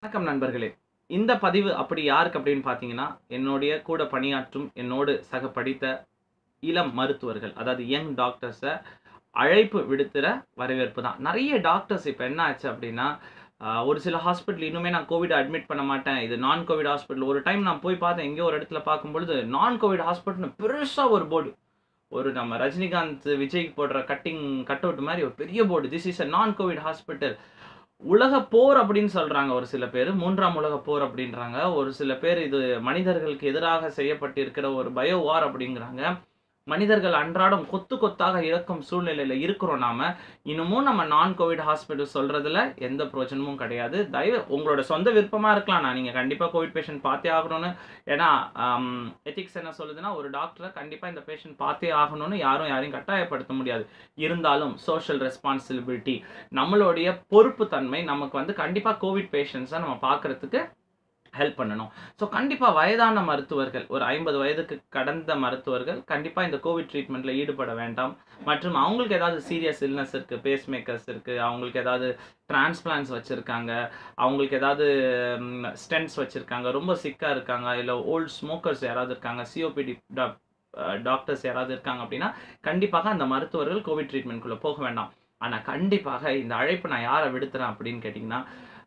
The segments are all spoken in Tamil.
வணக்கம் நண்பர்களே இந்த பதிவு அப்படி யாருக்கு அப்படின்னு பார்த்தீங்கன்னா என்னுடைய கூட பணியாற்றும் என்னோடு சக படித்த இளம் மருத்துவர்கள் அதாவது யங் டாக்டர்ஸை அழைப்பு விடுத்துற வரவேற்பு தான் நிறைய டாக்டர்ஸ் இப்போ என்ன ஆச்சு அப்படின்னா ஆஹ், ஒரு சில ஹாஸ்பிட்டல் இன்னுமே நான் கோவிட் அட்மிட் பண்ண மாட்டேன் இது நான் கோவிட் ஹாஸ்பிட்டல் ஒரு டைம் நான் போய் பார்த்தேன் எங்கேயோ ஒரு இடத்துல பார்க்கும்பொழுது நான் கோவிட் ஹாஸ்பிட்டல் பெருசாக ஒரு போர்டு ஒரு நம்ம ரஜினிகாந்த் விஜய்க்கு போடுற கட்டிங் கட் அவுட் மாதிரி ஒரு பெரிய போர்டு திஸ் இஸ் அ நான் கோவிட் ஹாஸ்பிட்டல் உலக போர் அப்படின்னு சொல்றாங்க ஒரு சில பேர் மூன்றாம் உலக போர் அப்படின்றாங்க ஒரு சில பேர் இது மனிதர்களுக்கு எதிராக செய்யப்பட்டிருக்கிற ஒரு பயோ வார் அப்படிங்கிறாங்க மனிதர்கள் அன்றாடம் கொத்து கொத்தாக இறக்கும் சூழ்நிலையில இருக்கிறோம் நாம இன்னமும் நம்ம நான் கோவிட் ஹாஸ்பிட்டல் சொல்றதுல எந்த பிரயோஜனமும் கிடையாது தயவு உங்களோட சொந்த விருப்பமா இருக்கலாம் நான் நீங்க கண்டிப்பா கோவிட் பேஷண்ட் பார்த்தே ஆகணும்னு ஏன்னா எத்திக்ஸ் என்ன சொல்லுதுன்னா ஒரு டாக்டரை கண்டிப்பா இந்த பேஷண்ட் பார்த்தே ஆகணும்னு யாரும் யாரையும் கட்டாயப்படுத்த முடியாது இருந்தாலும் சோஷியல் ரெஸ்பான்சிபிலிட்டி நம்மளுடைய பொறுப்பு தன்மை நமக்கு வந்து கண்டிப்பாக கோவிட் பேஷண்ட்ஸை நம்ம பார்க்கறதுக்கு ஹெல்ப் பண்ணணும் ஸோ கண்டிப்பாக வயதான மருத்துவர்கள் ஒரு ஐம்பது வயதுக்கு கடந்த மருத்துவர்கள் கண்டிப்பாக இந்த கோவிட் ட்ரீட்மெண்ட்டில் ஈடுபட வேண்டாம் மற்றும் அவங்களுக்கு ஏதாவது சீரியஸ் இல்னஸ் இருக்குது பேஸ் மேக்கர்ஸ் இருக்குது அவங்களுக்கு ஏதாவது டிரான்ஸ்பிளான்ஸ் வச்சுருக்காங்க அவங்களுக்கு ஏதாவது ஸ்டென்ட்ஸ் வச்சுருக்காங்க ரொம்ப சிக்காக இருக்காங்க இல்லை ஓல்ட் ஸ்மோக்கர்ஸ் யாராவது இருக்காங்க சிஓபிடி டாக்டர்ஸ் யாராவது இருக்காங்க அப்படின்னா கண்டிப்பாக அந்த மருத்துவர்கள் கோவிட் ட்ரீட்மெண்ட்குள்ளே போக வேண்டாம் ஆனால் கண்டிப்பாக இந்த அழைப்பு நான் யாரை விடுத்துறேன் அப்படின்னு கேட்டிங்கன்னா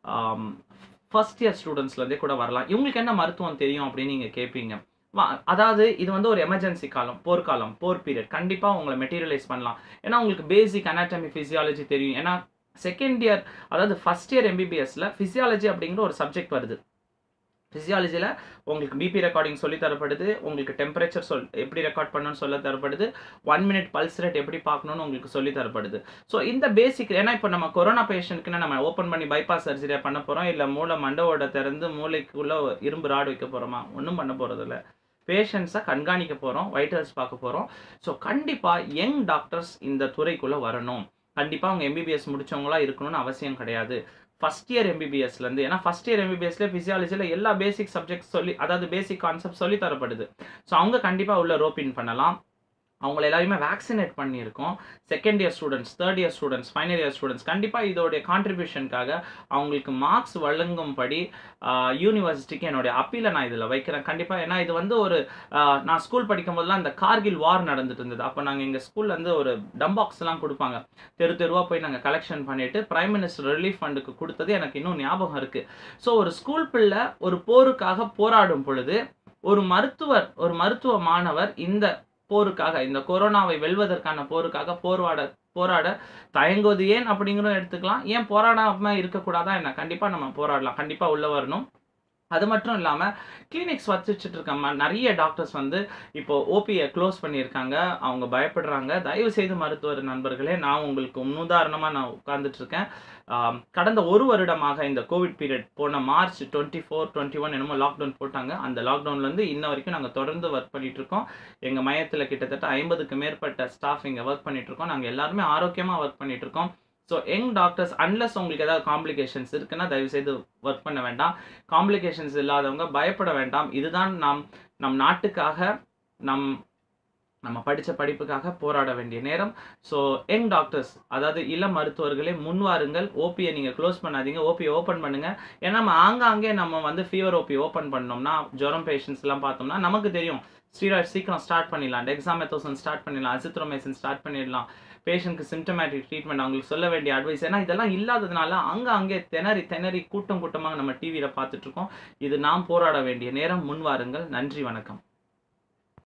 ஃபர்ஸ்ட் இயர் ஸ்டூடெண்ட்ஸ்லேருந்தே கூட வரலாம் இவங்களுக்கு என்ன மருத்துவம் தெரியும் அப்படின்னு நீங்கள் கேட்பீங்க வா- அதாவது இது வந்து ஒரு எமர்ஜென்சி காலம் போர்க்காலம் போர் பீரியட் கண்டிப்பாக உங்களை மெட்டீரியலைஸ் பண்ணலாம் ஏன்னா உங்களுக்கு பேசிக் anatomy physiology தெரியும் ஏன்னா செகண்ட் இயர் அதாவது ஃபர்ஸ்ட் இயர் எம்பிபிஎஸ்ல ஃபிசியாலஜி அப்படிங்கிற ஒரு சப்ஜெக்ட் வருது ஃபிசியாலஜியில் உங்களுக்கு பிபி ரெக்கார்டிங் சொல்லி தரப்படுது உங்களுக்கு டெம்பரேச்சர் சொல் எப்படி ரெக்கார்ட் பண்ணணும்னு சொல்ல தரப்படுது ஒன் மினிட் பல்ஸ் ரேட் எப்படி பார்க்கணும்னு உங்களுக்கு சொல்லி தரப்படுது ஸோ இந்த பேசிக் ஏன்னா இப்போ நம்ம கொரோனா பேஷண்ட்க்குன்னு நம்ம ஓப்பன் பண்ணி பைபாஸ் சர்ஜரியாக பண்ண போகிறோம் இல்லை மூளை மண்டவோட திறந்து மூளைக்குள்ளே இரும்பு ராடு வைக்க போகிறோமா ஒன்றும் பண்ண போகிறதில்ல பேஷண்ட்ஸை கண்காணிக்க போகிறோம் வைட்டல்ஸ் பார்க்க போகிறோம் ஸோ கண்டிப்பாக யங் டாக்டர்ஸ் இந்த துறைக்குள்ளே வரணும் கண்டிப்பாக அவங்க எம்பிபிஎஸ் முடிச்சவங்களா இருக்கணும்னு அவசியம் கிடையாது ஃபஸ்ட் இயர் எம்பிபிஎஸ்லேருந்து ஏன்னா ஃபஸ்ட் இயர் எம்பிபிஎஸ்ல ஃபிசியாலஜியில் எல்லா பேசிக் சப்ஜெக்ட்ஸ் சொல்லி அதாவது பேசிக் கான்செப்ட் சொல்லி தரப்படுது ஸோ அவங்க கண்டிப்பாக உள்ள ரோப்பின் பண்ணலாம் அவங்கள எல்லாரையுமே வேக்சினேட் பண்ணியிருக்கோம் second year students third year students final year students கண்டிப்பாக இதோடைய கான்ட்ரிபியூஷனுக்காக அவங்களுக்கு மார்க்ஸ் வழங்கும்படி யூனிவர்சிட்டிக்கு என்னுடைய அப்பீலை நான் இதில் வைக்கிறேன் கண்டிப்பாக ஏன்னா இது வந்து ஒரு ஆஹ், நான் ஸ்கூல் படிக்கும் போதெல்லாம் இந்த கார்கில் வார் நடந்துட்டு இருந்தது அப்போ நாங்கள் எங்கள் ஸ்கூல்ல இருந்து ஒரு டம்பாக்ஸ்லாம் கொடுப்பாங்க தெரு தெருவாக போய் நாங்கள் கலெக்ஷன் பண்ணிட்டு பிரைம் மினிஸ்டர் ரிலீஃப் ஃபண்டுக்கு கொடுத்தது எனக்கு இன்னும் ஞாபகம் இருக்கு ஸோ ஒரு ஸ்கூல் பிள்ளை ஒரு போருக்காக போராடும் பொழுது ஒரு மருத்துவர் ஒரு மருத்துவ மாணவர் இந்த போருக்காக இந்த கொரோனாவை வெல்வதற்கான போருக்காக போராட போராட தயங்குவது ஏன் அப்படிங்கிறதும் எடுத்துக்கலாம் ஏன் போராடாம இருக்கக்கூடாதா என்ன கண்டிப்பா நம்ம போராடலாம் கண்டிப்பா உள்ள வரணும் அது மட்டும் இல்லாமல் கிளினிக்ஸ் வச்சுட்டு இருக்க ம- நிறைய டாக்டர்ஸ் வந்து இப்போ ஓபியை க்ளோஸ் பண்ணியிருக்காங்க அவங்க பயப்படுறாங்க தயவு செய்து மருத்துவர் நண்பர்களே நான் உங்களுக்கு முன்னுதாரணமாக நான் உட்கார்ந்துட்டு இருக்கேன் ஆம், கடந்த ஒரு வருடமாக இந்த கோவிட் பீரியட் போன March twenty four twenty one என்னமோ லாக்டவுன் போட்டாங்க அந்த லாக்டவுன்லேருந்து இன்ன வரைக்கும் நாங்கள் தொடர்ந்து ஒர்க் பண்ணிட்டு இருக்கோம் எங்கள் மையத்தில் கிட்டத்தட்ட ஐம்பதுக்கு மேற்பட்ட ஸ்டாஃப் இங்கே ஒர்க் பண்ணிட்டு இருக்கோம் நாங்கள் எல்லாருமே ஆரோக்கியமாக ஒர்க் பண்ணிட்டு இருக்கோம் ஸோ யங் டாக்டர்ஸ் அன்லஸ் உங்களுக்கு ஏதாவது காம்ப்ளிகேஷன்ஸ் இருக்குன்னா தயவு செய்து ஒர்க் பண்ண வேண்டாம் காம்ப்ளிகேஷன்ஸ் இல்லாதவங்க பயப்பட வேண்டாம் இதுதான் நாம் நம் நாட்டுக்காக நம் நம்ம படித்த படிப்புக்காக போராட வேண்டிய நேரம் ஸோ யங் டாக்டர்ஸ் அதாவது இளம் மருத்துவர்களே முன்வாருங்கள் ஓபியை நீங்கள் க்ளோஸ் பண்ணாதீங்க ஓபியை ஓப்பன் பண்ணுங்க ஏன்னா நம்ம ஆங்காங்கே நம்ம வந்து ஃபீவர் ஓபி ஓப்பன் பண்ணோம்னா ஜுரம் பேஷண்ட்ஸ் எல்லாம் பார்த்தோம்னா நமக்கு தெரியும் ஸ்டீராய்ட் சீக்கிரம் ஸ்டார்ட் பண்ணிடலாம் டெக்ஸாமெத்தோசன் ஸ்டார்ட் பண்ணிடலாம் அசித்ரோமைசின் ஸ்டார்ட் பண்ணிடலாம் பேஷண்ட்க்கு சிம்டமேட்டிக் ட்ரீட்மெண்ட் அவங்களுக்கு சொல்ல வேண்டிய அட்வைஸ் ஏன்னா இதெல்லாம் இல்லாததுனால அங்கே அங்கே திணறி திணறி கூட்டம் கூட்டமாக நம்ம டிவியில் பார்த்துட்டு இருக்கோம் இது நாம் போராட வேண்டிய நேரம் முன்வாருங்கள் நன்றி வணக்கம்